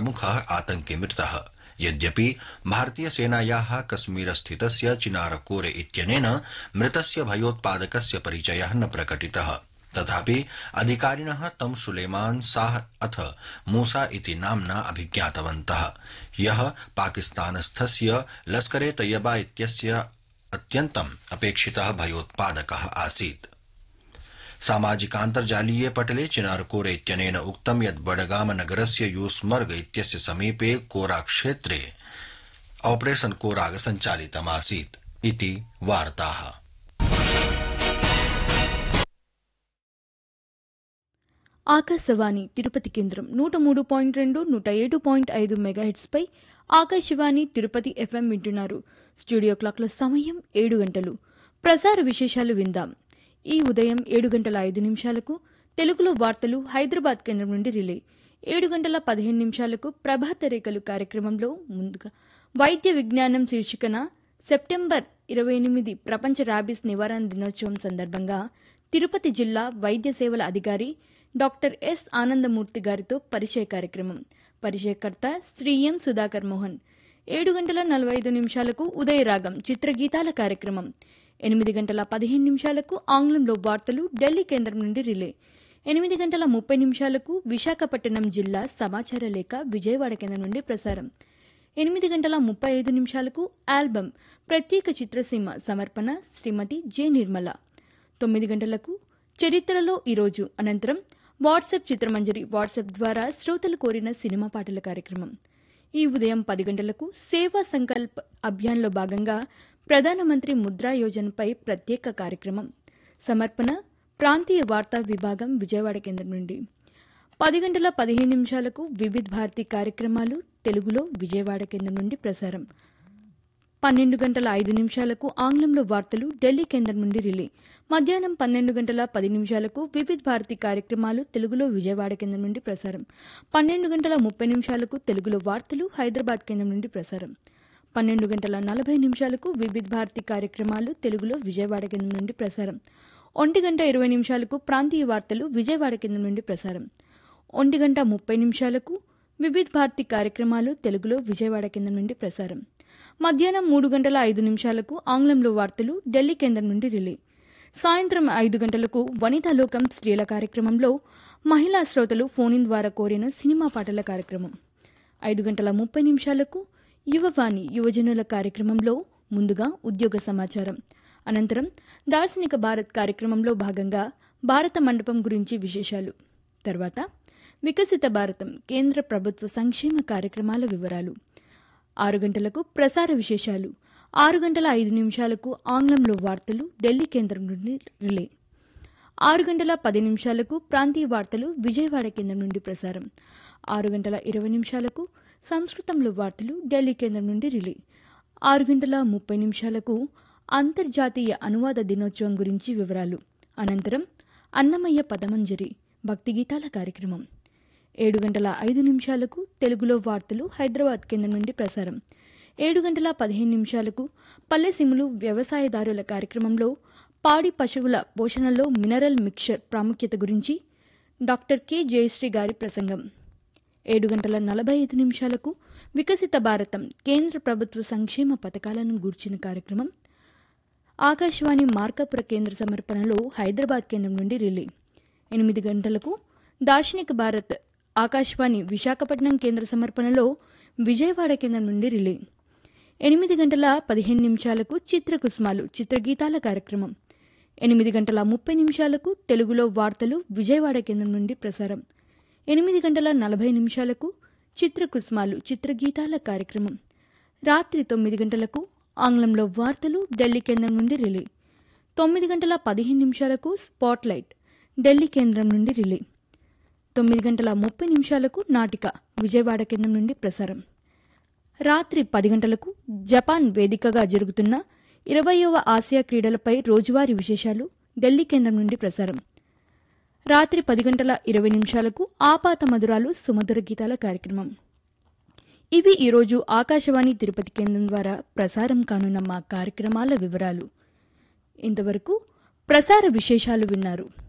प्रमुखः आतंकी मृतः यद्यपि भारतीयसेनायाः कश्मीरस्थितस्य चिनारकोरे इत्यनेन मृतस्य भयोत्पादकस्य परिचयः न प्रकटितः तथापि अधिकारिणः तं सुलेमान शाह अथ मूसा इति नाम्ना अभिज्ञातवन्तः यः पाकिस्तानस्थस्य लश्करे तैयबा इत्यस्य अत्यन्तम् अपेक्षितः भयोत्पादकः आसीत् सामाजिकान्तर्जालीये पटले चिनारकोरे इत्यनेन उक्तं यत् बडगाम नगरस्य यूसमर्ग इत्यस्य समीपे कोराक्षेत्रे ऑपरेशन कोराग सञ्चालितमासीत् इति वार्ताः ఆకాశవాణి తిరుపతి కేంద్రం నూట మూడు పాయింట్ రెండు నూట ఏడు పాయింట్ ఐదు మెగాహెట్స్పై ఆకాశవాణి తిరుపతి ఎఫ్ఎం వింటున్నారు స్టూడియో క్లాక్ల సమయం ఏడు గంటలు ప్రసార విశేషాలు విందాం ఈ ఉదయం ఏడు గంటల ఐదు నిమిషాలకు తెలుగులో వార్తలు హైదరాబాద్ కేంద్రం నుండి రిలే ఏడు గంటల పదిహేను నిమిషాలకు ప్రభాత రేఖలు కార్యక్రమంలో ముందుగా వైద్య విజ్ఞానం శీర్షికన సెప్టెంబర్ ఇరవై ఎనిమిది ప్రపంచ ర్యాబిస్ నివారణ దినోత్సవం సందర్భంగా తిరుపతి జిల్లా వైద్య సేవల అధికారి డాక్టర్ ఎస్ ఆనందమూర్తి గారితో పరిచయ కార్యక్రమం పరిచయకర్త శ్రీ ఎం సుధాకర్ మోహన్ ఏడు గంటల నలభై ఐదు నిమిషాలకు ఉదయరాగం చిత్రగీతాల కార్యక్రమం ఎనిమిది గంటల పదిహేను నిమిషాలకు ఆంగ్లంలో వార్తలు ఢిల్లీ కేంద్రం నుండి రిలే ఎనిమిది గంటల ముప్పై నిమిషాలకు విశాఖపట్నం జిల్లా సమాచార లేఖ విజయవాడ కేంద్రం నుండి ప్రసారం ఎనిమిది గంటల ముప్పై ఐదు నిమిషాలకు ఆల్బమ్ ప్రత్యేక చిత్రసీమ సమర్పణ శ్రీమతి జె నిర్మల తొమ్మిది గంటలకు చరిత్రలో ఈరోజు అనంతరం వాట్సాప్ చిత్రమంజరి వాట్సాప్ ద్వారా శ్రోతలు కోరిన సినిమా పాటల కార్యక్రమం ఈ ఉదయం పది గంటలకు సేవా సంకల్ప్ అభియాన్లో భాగంగా ప్రధానమంత్రి ముద్రా యోజనపై ప్రత్యేక కార్యక్రమం సమర్పణ ప్రాంతీయ వార్తా విభాగం విజయవాడ కేంద్రం నుండి పది గంటల పదిహేను నిమిషాలకు వివిధ్ భారతి కార్యక్రమాలు తెలుగులో విజయవాడ కేంద్రం నుండి ప్రసారం పన్నెండు గంటల ఐదు నిమిషాలకు ఆంగ్లంలో వార్తలు ఢిల్లీ కేంద్రం నుండి రిలే మధ్యాహ్నం పన్నెండు గంటల పది నిమిషాలకు వివిధ్ భారతి కార్యక్రమాలు తెలుగులో విజయవాడ కేంద్రం నుండి ప్రసారం పన్నెండు గంటల ముప్పై నిమిషాలకు తెలుగులో వార్తలు హైదరాబాద్ కేంద్రం నుండి ప్రసారం పన్నెండు గంటల నలభై నిమిషాలకు వివిధ్ భారతి కార్యక్రమాలు తెలుగులో విజయవాడ కేంద్రం నుండి ప్రసారం ఒంటి గంట ఇరవై నిమిషాలకు ప్రాంతీయ వార్తలు విజయవాడ కేంద్రం నుండి ప్రసారం ఒంటి గంట ముప్పై నిమిషాలకు వివిధ్ భారతి కార్యక్రమాలు తెలుగులో విజయవాడ కేంద్రం నుండి ప్రసారం మధ్యాహ్నం మూడు గంటల ఐదు నిమిషాలకు ఆంగ్లంలో వార్తలు ఢిల్లీ కేంద్రం నుండి రిలే సాయంత్రం ఐదు గంటలకు వనితాలోకం స్త్రీల కార్యక్రమంలో మహిళా శ్రోతలు ఫోన్ ద్వారా కోరిన సినిమా పాటల కార్యక్రమం ఐదు గంటల ముప్పై నిమిషాలకు యువవాణి యువజనుల కార్యక్రమంలో ముందుగా ఉద్యోగ సమాచారం అనంతరం దార్శనిక భారత్ కార్యక్రమంలో భాగంగా భారత మండపం గురించి విశేషాలు తర్వాత వికసిత భారతం కేంద్ర ప్రభుత్వ సంక్షేమ కార్యక్రమాల వివరాలు ఆరు గంటలకు ప్రసార విశేషాలు ఆరు గంటల ఐదు నిమిషాలకు ఆంగ్లంలో వార్తలు ఢిల్లీ కేంద్రం నుండి రిలే ఆరు గంటల పది నిమిషాలకు ప్రాంతీయ వార్తలు విజయవాడ కేంద్రం నుండి ప్రసారం ఆరు గంటల ఇరవై నిమిషాలకు సంస్కృతంలో వార్తలు ఢిల్లీ కేంద్రం నుండి రిలే ఆరు గంటల ముప్పై నిమిషాలకు అంతర్జాతీయ అనువాద దినోత్సవం గురించి వివరాలు అనంతరం అన్నమయ్య పదమంజరి భక్తి గీతాల కార్యక్రమం ఏడు గంటల ఐదు నిమిషాలకు తెలుగులో వార్తలు హైదరాబాద్ కేంద్రం నుండి ప్రసారం ఏడు గంటల పదిహేను నిమిషాలకు పల్లెసీములు వ్యవసాయదారుల కార్యక్రమంలో పాడి పశువుల పోషణలో మినరల్ మిక్చర్ ప్రాముఖ్యత గురించి డాక్టర్ కె జయశ్రీ గారి ప్రసంగం ఏడు గంటల నలభై ఐదు నిమిషాలకు వికసిత భారతం కేంద్ర ప్రభుత్వ సంక్షేమ పథకాలను గూర్చిన కార్యక్రమం ఆకాశవాణి మార్కాపుర కేంద్ర సమర్పణలో హైదరాబాద్ కేంద్రం నుండి రిలే ఎనిమిది గంటలకు దార్శనిక భారత్ ఆకాశవాణి విశాఖపట్నం కేంద్ర సమర్పణలో విజయవాడ కేంద్రం నుండి రిలే ఎనిమిది గంటల పదిహేను నిమిషాలకు చిత్రకుసుమాలు చిత్రగీతాల కార్యక్రమం ఎనిమిది గంటల ముప్పై నిమిషాలకు తెలుగులో వార్తలు విజయవాడ కేంద్రం నుండి ప్రసారం ఎనిమిది గంటల నలభై నిమిషాలకు చిత్రకుసుమాలు చిత్రగీతాల కార్యక్రమం రాత్రి తొమ్మిది గంటలకు ఆంగ్లంలో వార్తలు ఢిల్లీ కేంద్రం నుండి రిలే తొమ్మిది గంటల పదిహేను నిమిషాలకు స్పాట్లైట్ ఢిల్లీ కేంద్రం నుండి రిలే తొమ్మిది గంటల ముప్పై నిమిషాలకు నాటిక విజయవాడ కేంద్రం నుండి ప్రసారం రాత్రి పది గంటలకు జపాన్ వేదికగా జరుగుతున్న ఇరవయవ ఆసియా క్రీడలపై రోజువారీ విశేషాలు ఢిల్లీ కేంద్రం నుండి ప్రసారం రాత్రి పది గంటల ఇరవై నిమిషాలకు ఆపాత మధురాలు సుమధుర గీతాల కార్యక్రమం ఇవి ఈరోజు ఆకాశవాణి తిరుపతి కేంద్రం ద్వారా ప్రసారం కానున్న మా కార్యక్రమాల వివరాలు ఇంతవరకు ప్రసార విశేషాలు విన్నారు